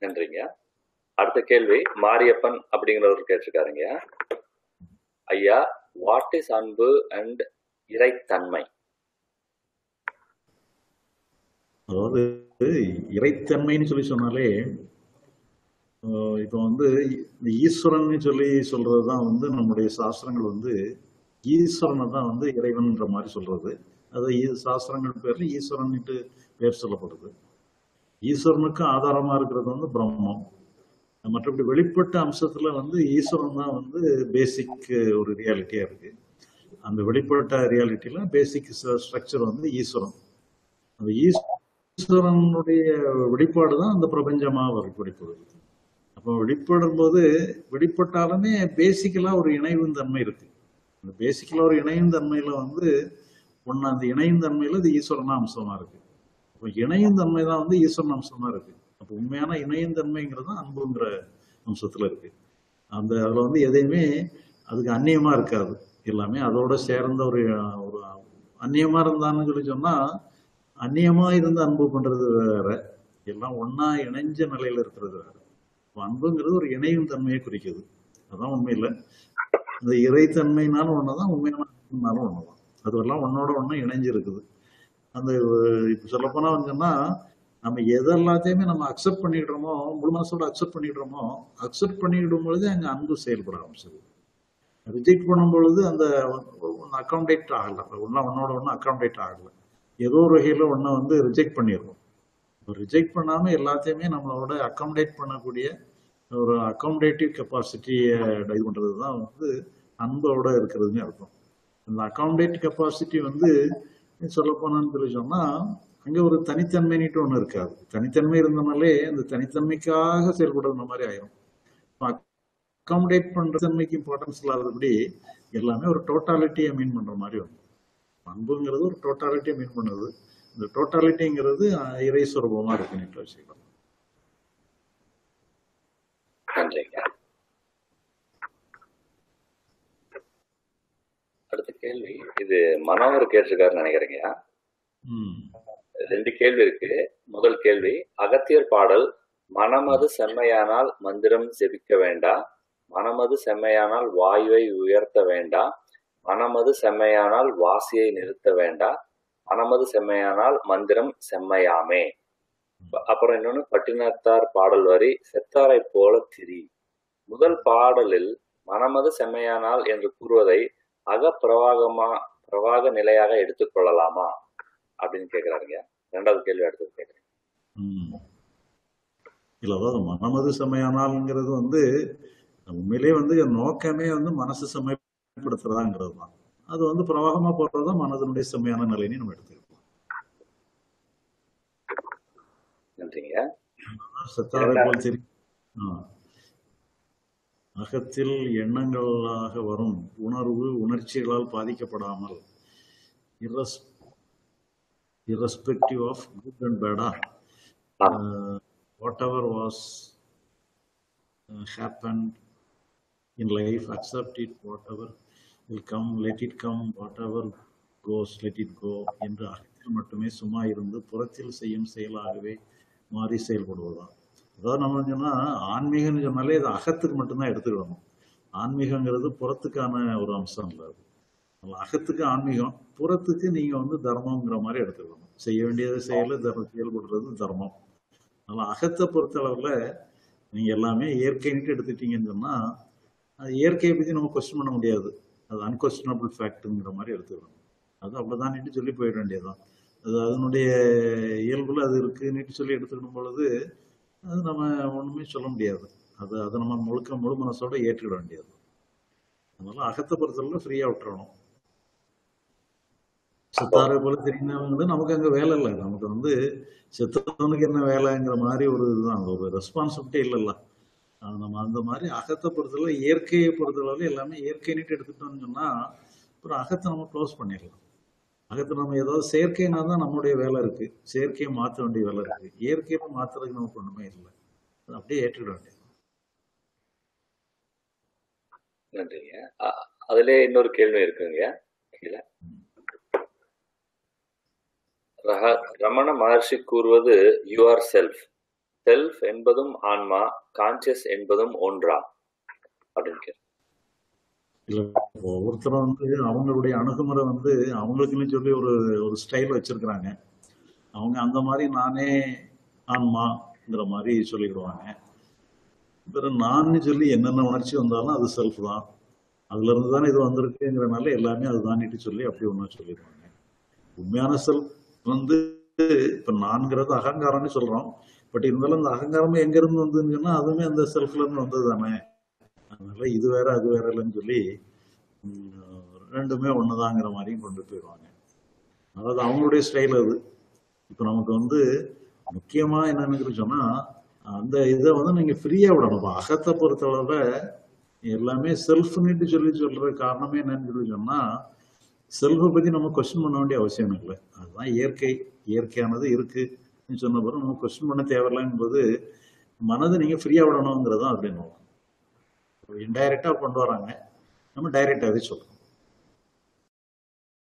நன்றிங்க அடுத்த கேள்வி மாரியப்பன் அப்படிங்கிறவர் கேட்டிருக்காருங்க ஐயா வாட் இஸ் அன்பு அண்ட் இறைத்தன்மை அதாவது இறைத்தன்மைன்னு சொல்லி சொன்னாலே அஹ் இப்போ வந்து இந்த ஈஸ்வரன் சொல்லி சொல்றது தான் வந்து நம்முடைய சாஸ்திரங்கள் வந்து ஈஸ்வரனை தான் வந்து இறைவன்ன்ற மாதிரி சொல்றது அது ஈ- சாஸ்திரங்கள் பேர்ல ஈஸ்வரன்ட்டு பேர் சொல்லப்படுது ஈஸ்வரனுக்கு ஆதாரமா இருக்கிறது வந்து பிரம்மம் மற்றபடி வெளிப்பட்ட அம்சத்துல வந்து ஈஸ்வரன் தான் வந்து பேசிக் ஒரு ரியாலிட்டியா இருக்கு அந்த வெளிப்பட்ட ரியாலிட்டியில பேசிக் ஸ்ட்ரக்சர் வந்து ஈஸ்வரன் அந்த ஈஸ்வரனுடைய வெளிப்பாடு தான் அந்த பிரபஞ்சமா வர- வெளிப்படுது அப்போ வெளிப்படும் போது வெளிப்பட்டாலுமே பேசிக்கலா ஒரு இணைவும் தன்மை இருக்கு அந்த பேசிக்கலா ஒரு இணையும் தன்மையில வந்து ஒன்னு அந்த இணையும் தன்மையில இது ஈஸ்வரனா அம்சமா இருக்கு அப்போ இணையும் தன்மை தான் வந்து ஈஸ்வரன் அம்சமா இருக்கு அப்போ உண்மையான இணையும் தன்மைங்கிறது தான் அன்புங்கிற அம்சத்துல இருக்கு அந்த அதுல வந்து எதையுமே அதுக்கு அந்நியமா இருக்காது எல்லாமே அதோட சேர்ந்த ஒரு ஒரு அந்நியமா இருந்தான்னு சொல்லி சொன்னா அந்நியமா இருந்து அன்பு பண்றது வேற எல்லாம் ஒண்ணா இணைஞ்ச நிலையில இருக்கிறது வேற அப்ப அன்புங்கிறது ஒரு இணையும் தன்மையை குறிக்குது அதான் உண்மை இல்லை இந்த இறைத்தன்மைனாலும் ஒண்ணுதான் உண்மையான அன்புனாலும் ஒண்ணுதான் அதுவெல்லாம் ஒன்னோட ஒண்ணு இணைஞ்சு இருக்குது அந்த அஹ், இப்ப சொல்லப்போனா சொன்னா நம்ம எது எல்லாத்தையுமே நம்ம அக்செப்ட் பண்ணிடுறோமோ முழு மனசோட அக்செப்ட் பண்ணிடுறோமோ அக்செப்ட் பண்ணிடும் பொழுது அங்க அன்பு செயல்பட ஆரம்பிச்சது ரிஜெக்ட் பண்ணும் பொழுது அந்த ஒன்று அக்காமடேட் ஆகல ஒன்றா ஒன்னோட ஒன்று அக்காமடேட் ஆகல ஏதோ ஒரு வகையில ஒன்றை வந்து ரிஜெக்ட் பண்ணிடுறோம் இப்போ ரிஜெக்ட் பண்ணாம எல்லாத்தையுமே நம்மளோட அக்காமடேட் பண்ணக்கூடிய ஒரு அக்காமடேட்டிவ் கெப்பாசிட்டியை இது பண்றது தான் வந்து அன்போட இருக்கிறதுன்னு அர்த்தம் அந்த அக்காமடேட் கெப்பாசிட்டி வந்து சொல்ல போனான்னு சொல்லி சொன்னா அங்க ஒரு தனித்தன்மைன்னுட்டு ஒண்ணு இருக்காது தனித்தன்மை இருந்தனாலே அந்த தனித்தன்மைக்காக செயல்படுற மாதிரி ஆயிரும் அக்காமடேட் பண்ற தன்மைக்கு இம்பார்ட்டன்ஸ் இல்லாதபடி எல்லாமே ஒரு டோட்டாலிட்டியை மீன் பண்ற மாதிரி வரும் அன்புங்கிறது ஒரு டோட்டாலிட்டியை மீன் பண்ணுது இந்த டோட்டாலிட்டிங்கிறது இறை சுரூபமா இருக்குன்னு வச்சுக்கலாம் நன்றிங்க அடுத்த கேள்வி இது மனோகர் கேட்டிருக்காருன்னு நினைக்கிறேங்க ம் ரெண்டு கேள்வி இருக்கு முதல் கேள்வி அகத்தியர் பாடல் மனமது செம்மையானால் மந்திரம் செபிக்க வேண்டாம் மனமது செம்மையானால் வாயுவை உயர்த்த வேண்டாம் மனமது செம்மையானால் வாசியை நிறுத்த வேண்டாம் மனமது செம்மையானால் மந்திரம் செம்மையாமே அப்புறம் இன்னொன்னு பட்டினத்தார் பாடல் வரி செத்தாரை போல திரி முதல் பாடலில் மனமது செம்மையானால் என்று கூறுவதை அகப்பிரவாகமா பிரவாக நிலையாக எடுத்துக்கொள்ளலாமா அப்படின்னு கேக்குறாருங்க ரெண்டாவது கேள்வி அடுத்தது கேக்குறேன் ம். இல்ல அதாவது மனமது செம்மையானால்ங்கிறது வந்து உண்மையிலேயே வந்து நோக்கமே வந்து மனசு செம்மைப்படுத்துறதாங்கிறது தான் அது வந்து பிரவாகமா போடுறதுதான் மனதனுடைய செம்மையான நிலைன்னு நம்ம எடுத்துக்கலாம் நன்றிங்க செத்தாரை போல் தெரியும் ஆ. அகத்தில் எண்ணங்களாக வரும் உணர்வு உணர்ச்சிகளால் பாதிக்கப்படாமல் இரஸ் irrespective of good and bad ah, ah. uh, whatever was uh, happened in life accept it whatever will come let it come whatever goes let it go என்று அகத்தில் மட்டுமே சும்மா இருந்து புறத்தில் செய்யும் செயலாகவே மாறி செயல்படுவதுதான் அதாவது நம்ம சொன்னா ஆன்மீகம்னு சொன்னாலே இது அகத்துக்கு மட்டும்தான் எடுத்துக்கிடணும் ஆன்மீகங்கிறது புறத்துக்கான ஒரு அம்சம் இல்லை அது அதனால அகத்துக்கு ஆன்மீகம் புறத்துக்கு நீங்க வந்து தர்மம்ங்கிற மாதிரி எடுத்துக்கணும் செய்ய வேண்டியதை செயல தர்மம் செயல்படுறது தர்மம் அதனால அகத்தை பொறுத்தளவுல நீங்க எல்லாமே இயற்கைன்ட்டு எடுத்துட்டீங்கன்னு சொன்னா அது இயற்கையை பத்தி நம்ம கொஸ்டின் பண்ண முடியாது அது அன்கொஸ்டினபிள் ஃபேக்ட்ங்கிற மாதிரி எடுத்துக்கணும் அது அப்படிதான்ட்டு சொல்லி போயிட வேண்டியதுதான் அது அதனுடைய இயல்புல அது இருக்குன்னுட்டு சொல்லி எடுத்துக்கணும் பொழுது அது நம்ம ஒண்ணுமே சொல்ல முடியாது அது அதை நம்ம முழுக்க முழு மனசோட ஏற்றுக்கிட வேண்டியது அதனால அகத்தை பொறுத்தளவுல ஃப்ரீயா விட்டுறணும் செத்தாரை போல தெரியுனாலும் வந்து நமக்கு அங்க வேலை இல்லை நமக்கு வந்து செத்தவனுக்கு என்ன வேலைங்கிற மாதிரி ஒரு இதுதான் ஒரு ரெஸ்பான்சிபிலிட்டி இல்லைல்ல அது நம்ம அந்த மாதிரி அகத்தை பொறுத்தளவு இயற்கையை பொறுத்தளவு எல்லாமே இயற்கைன்னுட்டு எடுத்துட்டோம்னு சொன்னா அப்புறம் அகத்தை நம்ம க்ளோஸ் பண்ணிடலாம் அகத்தை நம்ம ஏதாவது செயற்கைனா தான் நம்மளுடைய வேலை இருக்கு செயற்கையை மாற்ற வேண்டிய வேலை இருக்கு இயற்கையை மாத்துறதுக்கு நமக்கு ஒண்ணுமே இல்லை அது அப்படியே ஏற்றுக்கிட வேண்டியது நன்றிங்க அ- அதுலயே இன்னொரு கேள்வி இருக்குங்க கீழே ரஹ- ரமண மகர்ஷி கூறுவது யூ ஆர் செல்ஃப் செல்ஃப் என்பதும் ஆன்மா கான்சியஸ் என்பதும் ஒன்றா அப்படின்னு கேட்கிறேன். இல்ல ஒவ்வொருத்தரும் வந்து அவங்களுடைய அணுகுமுறை வந்து அவங்களுக்குன்னு சொல்லி ஒரு ஒரு ஸ்டைல் வச்சிருக்கிறாங்க அவங்க அந்த மாதிரி நானே ஆன்மாங்கிற மாதிரி சொல்லிடுவாங்க பிறகு நான் சொல்லி என்னென்ன உணர்ச்சி வந்தாலும் அது செல்ஃப் தான் அதுல இருந்து தானே இது வந்திருக்குங்கிறனால எல்லாமே அதுதான்ட்டு சொல்லி அப்படி ஒன்று சொல்லிடுவாங்க உண்மையான செல்ஃப் வந்து இப்ப நான்கிறது அகங்காரம்னு சொல்றோம் பட் இருந்தாலும் அந்த அகங்காரமே எங்க இருந்து வந்ததுன்னு சொன்னா அதுவுமே அந்த செல்ஃப்ல இருந்து வந்தது தானே அதனால இது வேற அது வேற இல்லைன்னு சொல்லி ம், ரெண்டுமே ஒண்ணுதாங்கிற மாதிரியும் கொண்டு போயிடுவாங்க அதாவது அவங்களுடைய ஸ்டைல் அது இப்போ நமக்கு வந்து முக்கியமா என்னன்னு சொன்னா அந்த இதை வந்து நீங்க ஃப்ரீயா விடணும் இப்ப அகத்தை பொறுத்தளவுல எல்லாமே செல்ஃப்னுட்டு சொல்லி சொல்ற காரணமே என்னன்னு சொல்லி சொன்னா செல்ஃபை பத்தி நம்ம கொஸ்டின் பண்ண வேண்டிய அவசியம் இல்லை அதுதான் இயற்கை இயற்கையானது இருக்கு சொன்ன பிறகு நம்ம கொஸ்டின் பண்ண தேவையில்லைங்கும்போது மனதை நீங்க ஃப்ரீயா விடணுங்கிறது தான் அப்படின்னு இன்டைரக்டா கொண்டு வராங்க நம்ம டைரக்டாவே சொல்றோம்